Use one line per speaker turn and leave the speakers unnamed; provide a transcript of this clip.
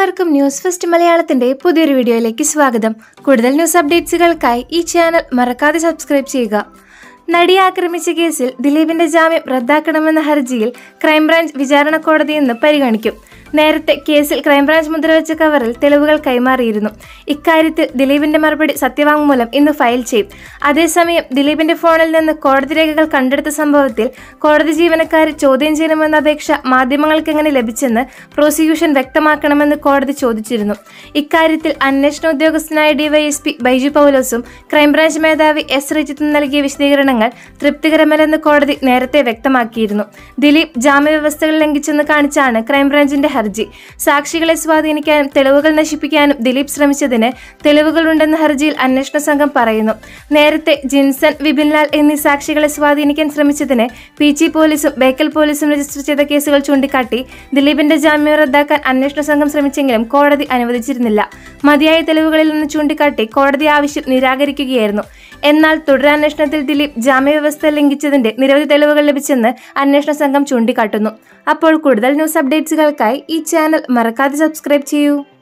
എല്ലാവർക്കും news first മലയാളത്തിന്റെ പുതിയൊരു വീഡിയോയിലേക്ക് സ്വാഗതം കൂടുതൽ ന്യൂസ് അപ്ഡേറ്റ്സുകൾക്കായി ഈ ചാനൽ മറക്കാതെ സബ്സ്ക്രൈബ് ചെയ്യുക നടിയെ ആക്രമിച്ച കേസിൽ ദിലീപിന്റെ ജാമ്യം റദ്ദാക്കണമെന്ന ഹർജിയിൽ ക്രൈംബ്രാഞ്ച് വിചാരണ കോടതി ഇന്ന് പരിഗണിക്കും നേരത്തെ കേസിൽ ക്രൈംബ്രാഞ്ച് മുദ്രവെച്ച കവറിൽ തെളിവുകൾ കൈമാറിയിരുന്നു ഇക്കാര്യത്തിൽ ദിലീപിന്റെ മറുപടി സത്യവാങ്മൂലം ഇന്ന് ഫയൽ ചെയ്യും അതേസമയം ദിലീപിന്റെ ഫോണിൽ നിന്ന് കോടതി രേഖകൾ കണ്ടെടുത്ത സംഭവത്തിൽ കോടതി ജീവനക്കാരെ ചോദ്യം ചെയ്യണമെന്ന അപേക്ഷ മാധ്യമങ്ങൾക്ക് എങ്ങനെ ലഭിച്ചെന്ന് പ്രോസിക്യൂഷൻ വ്യക്തമാക്കണമെന്ന് കോടതി ചോദിച്ചിരുന്നു ഇക്കാര്യത്തിൽ അന്വേഷണ ഉദ്യോഗസ്ഥനായ ഡിവൈഎസ്പി ബൈജു പൗലോസും ക്രൈംബ്രാഞ്ച് മേധാവി എസ് രജിത്തും നൽകിയ വിശദീകരണങ്ങൾ തൃപ്തികരമല്ലെന്ന് കോടതി നേരത്തെ വ്യക്തമാക്കിയിരുന്നു ദിലീപ് ജാമ്യവ്യവസ്ഥകൾ ലംഘിച്ചെന്ന് കാണിച്ചാണ് ക്രൈംബ്രാഞ്ചിന്റെ ഹർജി സാക്ഷികളെ സ്വാധീനിക്കാനും തെളിവുകൾ നശിപ്പിക്കാനും ദിലീപ് ശ്രമിച്ചതിന് തെളിവുകളുണ്ടെന്ന് ഹർജിയിൽ അന്വേഷണ സംഘം പറയുന്നു നേരത്തെ ജിൻസൺ വിപിൻലാൽ എന്നീ സാക്ഷികളെ സ്വാധീനിക്കാൻ ശ്രമിച്ചതിന് പി ജി പോലീസും ബേക്കൽ പോലീസും രജിസ്റ്റർ ചെയ്ത കേസുകൾ ചൂണ്ടിക്കാട്ടി ദിലീപിന്റെ ജാമ്യം റദ്ദാക്കാൻ അന്വേഷണ സംഘം ശ്രമിച്ചെങ്കിലും കോടതി അനുവദിച്ചിരുന്നില്ല മതിയായ തെളിവുകളിൽ നിന്ന് ചൂണ്ടിക്കാട്ടി കോടതി ആവശ്യം നിരാകരിക്കുകയായിരുന്നു എന്നാൽ തുടരന്വേഷണത്തിൽ ദിലീപ് ജാമ്യവ്യവസ്ഥ ലംഘിച്ചതിന്റെ നിരവധി തെളിവുകൾ ലഭിച്ചെന്ന് അന്വേഷണ സംഘം ചൂണ്ടിക്കാട്ടുന്നു അപ്പോൾ കൂടുതൽ ന്യൂസ് അപ്ഡേറ്റ്സുകൾക്കായി ഈ ചാനൽ മറക്കാതെ സബ്സ്ക്രൈബ് ചെയ്യൂ